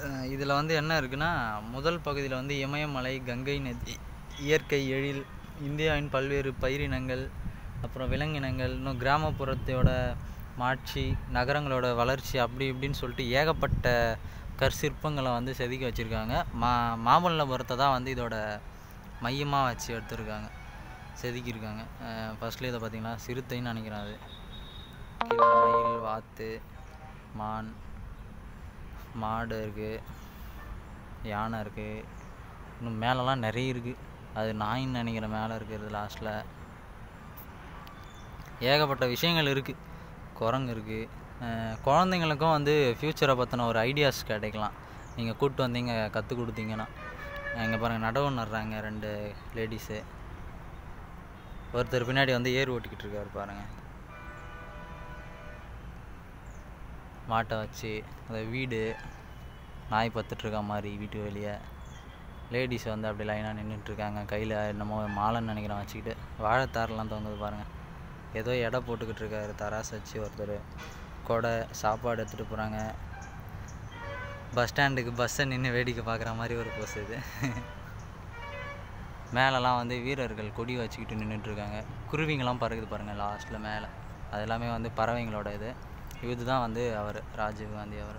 இதில் வந்து என்ன இருக்குன்னா முதல் பகுதியில் வந்து இமயமலை கங்கை நதி இயற்கை எழில் இந்தியாவின் பல்வேறு பயிரினங்கள் அப்புறம் விலங்கினங்கள் இன்னும் கிராமப்புறத்தோட மாட்சி நகரங்களோட வளர்ச்சி அப்படி இப்படின்னு சொல்லிட்டு ஏகப்பட்ட கற்சிற்பங்களை வந்து செதுக்கி வச்சுருக்காங்க மா மாமல்லபுரத்தை தான் வந்து இதோட மையமாக வச்சு எடுத்திருக்காங்க செதுக்கியிருக்காங்க ஃபஸ்ட்டில் இதை பார்த்தீங்கன்னா சிறுத்தைன்னு நினைக்கிறேன் அது கீழே மயில் வாத்து மான் மாடு இருக்குது யானை இருக்குது இன்னும் மேலெலாம் நிறைய இருக்குது அது நாயின்னு நினைக்கிறேன் மேலே இருக்கிறது லாஸ்ட்டில் ஏகப்பட்ட விஷயங்கள் இருக்குது குரங்கு இருக்குது குழந்தைங்களுக்கும் வந்து ஃப்யூச்சரை பற்றின ஒரு ஐடியாஸ் கிடைக்கலாம் நீங்கள் கூப்பிட்டு வந்தீங்க கற்றுக் கொடுத்தீங்கன்னா இங்கே பாருங்கள் நடவு நடுறாங்க ரெண்டு லேடிஸு ஒருத்தர் பின்னாடி வந்து ஏர் ஓட்டிக்கிட்டு இருக்காரு பாருங்கள் மாட்டை வச்சு அந்த வீடு நாய் பத்துட்ருக்க மாதிரி வீட்டு வெளியே லேடிஸ் வந்து அப்படி லைனாக நின்றுட்டுருக்காங்க கையில் என்னமோ மாலைன்னு நினைக்கிறேன் வச்சுக்கிட்டு வாழைத்தாரெலாம் தொங்குது பாருங்கள் ஏதோ எடை போட்டுக்கிட்டு இருக்காரு தராசு வச்சு ஒருத்தர் கொடை சாப்பாடு எடுத்துகிட்டு போகிறாங்க பஸ் ஸ்டாண்டுக்கு பஸ்ஸை நின்று வேடிக்கை பார்க்குற மாதிரி ஒரு போஸ் இது மேலெலாம் வந்து வீரர்கள் கொடி வச்சுக்கிட்டு நின்றுட்டுருக்காங்க குருவிங்கெல்லாம் பறக்குது பாருங்கள் லாஸ்ட்டில் மேலே அது எல்லாமே வந்து பறவைங்களோட இது இது தான் வந்து அவர் ராஜீவ் காந்தி அவர்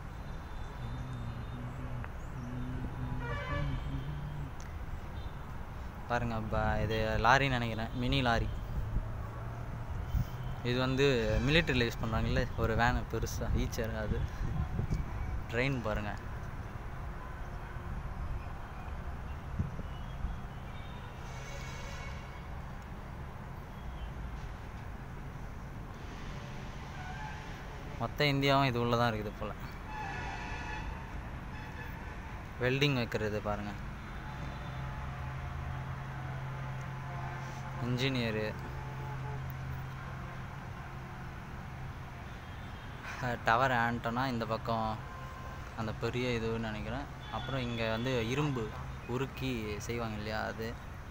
பாருங்க ப இது லாரின்னு நினைக்கிறேன் மினி லாரி இது வந்து மிலிட்டரியில் யூஸ் பண்ணுறாங்கல்ல ஒரு வேனு பெருசாக ஈச்சர் அது ட்ரெயின் பாருங்கள் மொத்த இந்தியாவும் இது உள்ளே தான் இருக்குது போல் வெல்டிங் வைக்கிறது பாருங்கள் இன்ஜினியரு டவர் ஆண்டனா இந்த பக்கம் அந்த பெரிய இதுன்னு நினைக்கிறேன் அப்புறம் இங்கே வந்து இரும்பு உருக்கி செய்வாங்க இல்லையா அது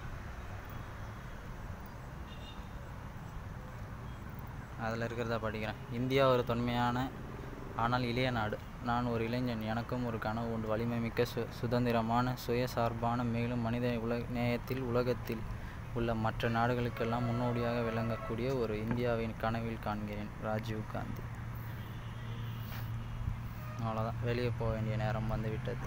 அதில் இருக்கிறத படிக்கிறேன் இந்தியா ஒரு தொன்மையான ஆனால் இளைய நாடு நான் ஒரு இளைஞன் எனக்கும் ஒரு கனவு உண்டு வலிமை மிக்க சு சுதந்திரமான சுயசார்பான மேலும் மனித உல நேயத்தில் உலகத்தில் உள்ள மற்ற நாடுகளுக்கெல்லாம் முன்னோடியாக விளங்கக்கூடிய ஒரு இந்தியாவின் கனவில் காண்கிறேன் ராஜீவ் காந்தி அவ்வளோதான் வெளியே போக வேண்டிய நேரம் வந்து விட்டது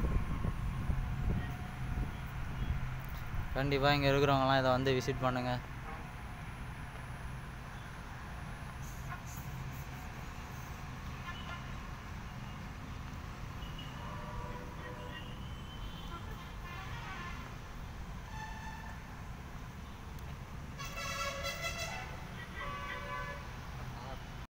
கண்டிப்பாக இங்கே இருக்கிறவங்களாம் இதை வந்து விசிட் பண்ணுங்கள்